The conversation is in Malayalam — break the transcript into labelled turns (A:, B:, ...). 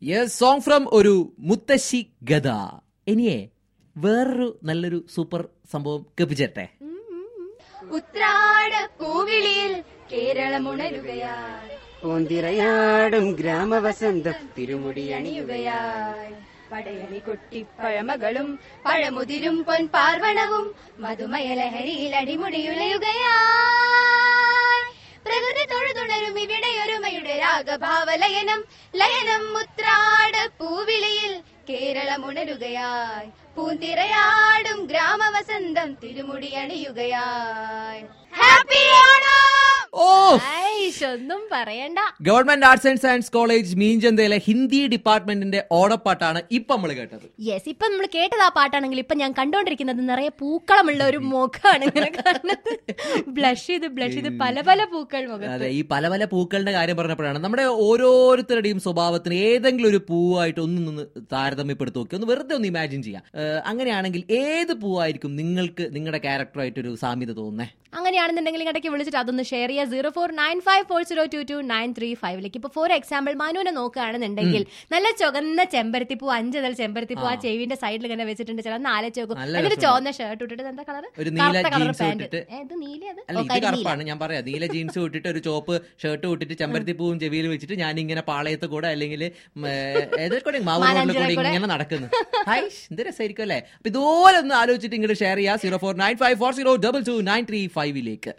A: യെസ് സോങ് ഫ്രം ഒരു മുത്തശ്ശി ഗത ഇനിയേ വേറൊരു നല്ലൊരു സൂപ്പർ സംഭവം കേൾപ്പിച്ചേട്ടെ
B: ഉത്രാട പൂവിളിയിൽ കേരളമുണരുകയായി
C: പൂന്തിറയാടും ഗ്രാമവസന്തം തിരുമുടി
B: അണിയുകയായി പടയണി കൊട്ടിപ്പഴമകളും പഴമുതിരും പൊൻ പാർവണവും മധുമയ ലഹരിയിൽ അടിമുടിയുലയുകയായി പ്രകൃതി തൊഴുതുണരും ഇവിടെയൊരുമയുടെ രാഗഭാവലയനം ലയനം മുത്രാട് പൂവിളിയിൽ കേരളമുണരുകയായി പൂന്തിറയാടും ഗ്രാമവസന്തം തിരുമുടി അണിയുകയായി ഹാപ്പി ഓണം
A: ഓ
D: ഐഷ്, ഒന്നും പറയണ്ട
A: government arts and science college മീൻചന്തയിലെ ഹിന്ദി ഡിപ്പാർട്ട്മെന്റിന്റെ ഓടപ്പാട്ടാണ് ഇപ്പൊ നമ്മൾ കേട്ടത്
D: യെസ് ഇപ്പൊ നമ്മൾ കേട്ടത് ആ പാട്ടാണെങ്കിൽ ഇപ്പൊ ഞാൻ കണ്ടോണ്ടിരിക്കുന്നത് നിറയെ പൂക്കളമുള്ള ഒരു മുഖമാണ് ഇങ്ങനെ കാണുന്നത് ബ്ലഷ് ചെയ്ത് ബ്ലഷ് ചെയ്ത് പല പല പൂക്കൾ മുഖത്ത്
A: അതെ ഈ പല പല പൂക്കളുടെ കാര്യം പറഞ്ഞപ്പോഴാണ് നമ്മുടെ ഓരോരുത്തരുടെയും സ്വഭാവത്തിന് ഏതെങ്കിലും ഒരു പൂവായിട്ട് ഒന്ന് നിന്ന് താരതമ്യപ്പെടുത്തി നോക്കി ഒന്ന് വെറുതെ ഒന്ന് ഇമാജിൻ ചെയ്യാം ഏഹ്, അങ്ങനെയാണെങ്കിൽ ഏത് പൂവായിരിക്കും നിങ്ങൾക്ക് നിങ്ങളുടെ ക്യാരക്ടറായിട്ടൊരു സാമ്യത തോന്നുന്നേ
D: അങ്ങനെയാണെന്നുണ്ടെങ്കിൽ ഇടയ്ക്ക് വിളിച്ചിട്ട് അതൊന്ന് ഷെയർ ചെയ്യുക zero four nine five four zero two two nine three ഫൈവിലേക്ക് ഇപ്പൊ ഫോർ എക്സാമ്പിൾ മനുവിനെ നോക്കുകയാണെന്നുണ്ടെങ്കിൽ നല്ല ചുവന്ന ചെമ്പരത്തിപ്പൂ അഞ്ച് തൽ ചെമ്പരത്തിപ്പൂ ആ ചെവിന്റെ സൈഡിൽ ഇങ്ങനെ വെച്ചിട്ടുണ്ട് ചില നാലച്ച് നോക്കും
A: നല്ല
D: എന്നിട്ട്
A: രസമുണ്ട്.
D: ചുവന്ന ഷർട്ട് ഇട്ടിട്ട് എന്താ കളർ
A: ഒരു നീല
D: കളർ
A: jeans
D: പാന്റ്
A: ഇട്ടിട്ട്.
D: ഇത് നീല അത്
A: അല്ല
D: ഓ,
A: ഇത്
D: കരിനീല.
A: കറുപ്പാണ് ഞാൻ പറയാം നീല ജീൻസ് ഇട്ടിട്ട് ഒരു ചോപ്പ് ഷർട്ട് ഇട്ടിട്ട് ചെമ്പരത്തി പൂവും ചെവിയിൽ വെച്ചിട്ട് ഞാൻ ഇങ്ങനെ പാളയത്ത് കൂടെ അല്ലെങ്കിൽ ഏതൊക്കെ കൂടെ മാവ് റോഡിൽ
D: മാനാഞ്ചിറ
A: കൂടെ
D: കൂടെ.
A: ഇങ്ങനെ നടക്കുന്നു ഹായ് എന്ത് രസമായിരിക്കും അല്ലേ അപ്പൊ ഇതുപോലെ ഒന്ന് ആലോചിച്ചിട്ട് ഇങ്ങോട്ട് ഷെയർ ചെയ്യാം zero four nine five four zero double two nine three ഫൈവിലേക്ക്